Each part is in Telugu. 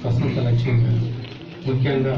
వసంత లక్ష్మి గారు ముఖ్యంగా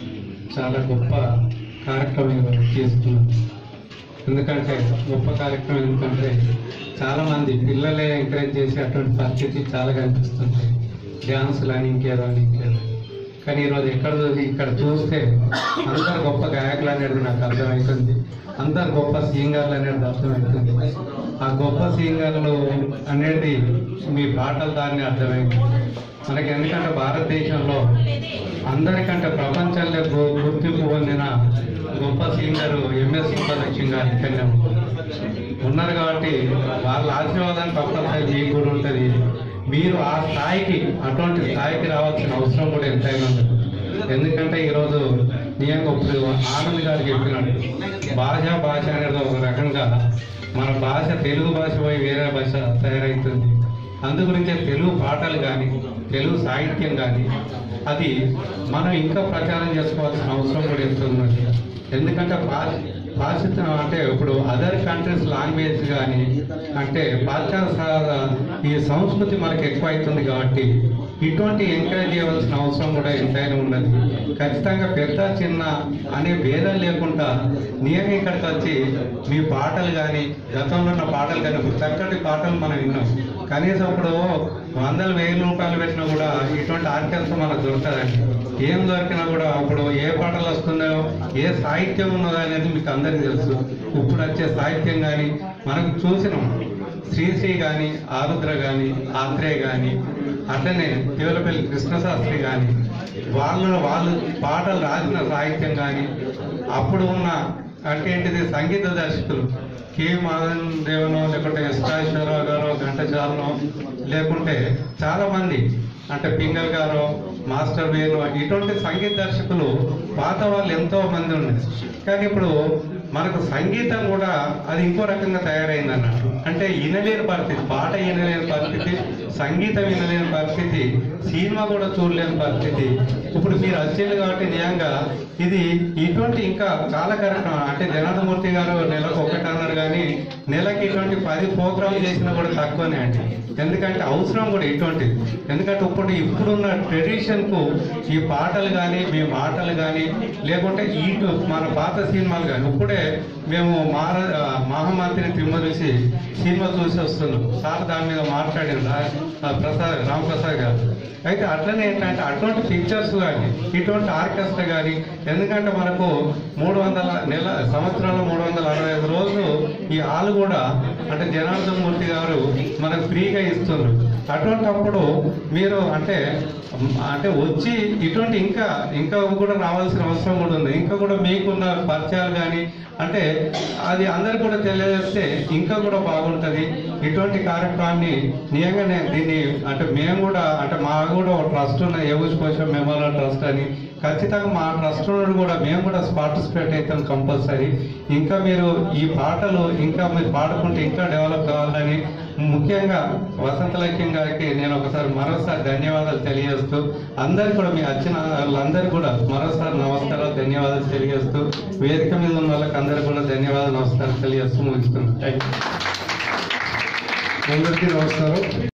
చాలా గొప్ప కార్యక్రమం చేస్తున్నారు ఎందుకంటే గొప్ప కార్యక్రమం ఎందుకంటే చాలా మంది పిల్లలే ఎంకరేజ్ చేసే అటువంటి పరిస్థితి చాలా కనిపిస్తుంటాయి డ్యాన్సులు అని ఇంకేదో అని ఇంకేదో కానీ ఈరోజు ఎక్కడ చూసి ఇక్కడ చూస్తే అందరు గొప్ప గాయకులు అనేది నాకు అర్థమవుతుంది అందరు గొప్ప సింగర్లు అనేది అర్థమవుతుంది ఆ గొప్ప సింగర్లు అనేది మీ పాటల దాన్ని అర్థమైంది మనకి ఎందుకంటే భారతదేశంలో అందరికంటే ప్రపంచంలో గు- గుర్తింపు పొందిన గొప్ప సింగర్ ఎంఎస్ సుబ్బలక్ష్మి గారు ఇక్కడనే ఉన్నారు. ఉన్నారు కాబట్టి వాళ్ళ ఆశీర్వాదం తప్పనిసరి మీకు కూడా ఉంటుంది మీరు ఆ స్థాయికి అటువంటి స్థాయికి రావాల్సిన అవసరం కూడా ఎంతైనా ఉంది ఎందుకంటే ఈరోజు నిజంగా ఇప్పుడు ఆనంద్ గారు చెప్పినట్టు భాష భాష అనేది ఒక రకంగా మన భాష తెలుగు భాష పోయి వేరే భాష తయారవుతుంది అందు గురించే తెలుగు పాటలు కానీ తెలుగు సాహిత్యం కానీ అది మనం ఇంకా ప్రచారం చేసుకోవాల్సిన అవసరం కూడా ఎంతో ఉన్నది ఎందుకంటే భాష భాష అంటే ఇప్పుడు అదర్ కంట్రీస్ లాంగ్వేజ్ కానీ అంటే పాశ్చాత్య సా- ఈ సంస్కృతి మనకి ఎక్కువ అవుతుంది కాబట్టి ఇటువంటి ఎంకరేజ్ చేయవలసిన అవసరం కూడా ఎంతైనా ఉన్నది ఖచ్చితంగా పెద్ద చిన్న అనే భేదం లేకుండా నియంగా ఇక్కడికి వచ్చి మీ పాటలు కానీ గతంలో ఉన్న పాటలు కానీ ఇప్పుడు చక్కటి పాటలు మనం విన్నాం కనీసం ఇప్పుడు వందల వేల రూపాయలు పెట్టినా కూడా ఇటువంటి ఆర్కెస్ట్రా మనకు దొరకదండి ఏం దొరికినా కూడా ఇప్పుడు ఏ పాటలు వస్తున్నాయో ఏ సాహిత్యం ఉన్నదో అనేది మీకు అందరికీ తెలుసు ఇప్పుడు వచ్చే సాహిత్యం కానీ మనకు చూసినాం శ్రీశ్రీ కానీ ఆరుద్ర కానీ ఆత్రేయ కానీ అట్లనే దేవులపల్లి కృష్ణశాస్త్రి కానీ వాళ్ళు వాళ్ళు పాటలు రాసిన సాహిత్యం కానీ అప్పుడు ఉన్న అంటే ఏంటిది సంగీత దర్శకులు కె మాధవన్ దేవనో లేకుంటే ఎస్ రాజేశ్వరరావు గారో ఘంటసాలనో లేకుంటే చాలా మంది అంటే పింగల్ గారు మాస్టర్ వేణు ఇటువంటి సంగీత దర్శకులు పాత వాళ్ళు ఎంతో మంది ఉన్నారు కానీ ఇప్పుడు మనకు సంగీతం కూడా అది ఇంకో రకంగా తయారైంది అన్నట్టు అంటే వినలేని పరిస్థితి పాట వినలేని పరిస్థితి సంగీతం వినలేని పరిస్థితి సినిమా కూడా చూడలేని పరిస్థితి ఇప్పుడు మీరు వచ్చేది కాబట్టి నిజంగా ఇది ఇటువంటి ఇంకా చాలా కార్యక్రమం అంటే జనార్దమూర్తి గారు నెలకు ఒకటి అన్నారు కానీ నెలకి ఇటువంటి పది ప్రోగ్రామ్ చేసినా కూడా తక్కువనే అండి ఎందుకంటే అవసరం కూడా ఇటువంటిది ఎందుకంటే ఇప్పుడు ఇప్పుడున్న ట్రెడిషన్ కు ఈ పాటలు కానీ మీ మాటలు కానీ లేకుంటే ఇటు మన పాత సినిమాలు కానీ ఇప్పుడే మేము మార మహామంత్రిని తిమ్మ చూసి సినిమా చూసి వస్తున్నాం సార్ దాని మీద మాట్లాడారు రా- ఆ ప్రసాద్ రామప్రసాద్ గారు అయితే అట్లనే ఏంటంటే అటువంటి పిక్చర్స్ కానీ ఇటువంటి ఆర్కెస్ట్రా కానీ ఎందుకంటే మనకు మూడు వందల నెల సంవత్సరంలో మూడు వందల అరవై ఐదు రోజులు ఈ హాల్ కూడా అంటే జనార్దన్ మూర్తి గారు మనకు ఫ్రీగా ఇస్తున్నారు అటువంటప్పుడు మీరు అంటే అంటే వచ్చి ఇటువంటి ఇంకా ఇంకా కూడా రావాల్సిన అవసరం కూడా ఉంది ఇంకా కూడా మీకున్న పరిచయాలు కానీ అంటే అది అందరికి కూడా తెలియజేస్తే ఇంకా కూడా బాగుంటుంది ఇటువంటి కార్యక్రమాన్ని నిజంగానే దీన్ని అంటే మేము కూడా అంటే మా కూడా ఒక ట్రస్ట్ ఉన్న ఏబుజ్ కోసం మెమోరియల్ ట్రస్ట్ అని ఖచ్చితంగా మా ట్రస్ట్ నుండి కూడా మేము కూడా పార్టిసిపేట్ అవుతాం కంపల్సరీ ఇంకా మీరు ఈ పాటలు ఇంకా మీరు పాడుకుంటే ఇంకా డెవలప్ కావాలని ముఖ్యంగా వసంత లక్ష్యం గారికి నేను ఒకసారి మరోసారి ధన్యవాదాలు తెలియజేస్తూ అందరు కూడా మీ వచ్చిన వాళ్ళందరూ కూడా మరోసారి నమస్కారాలు ధన్యవాదాలు తెలియజేస్తూ వేదిక మీద ఉన్న వాళ్ళకి అందరూ కూడా ధన్యవాదాలు నమస్కారాలు తెలియజేస్తూ ముగిస్తున్నాను థ్యాంక్ యూ అందరికీ నమస్కారం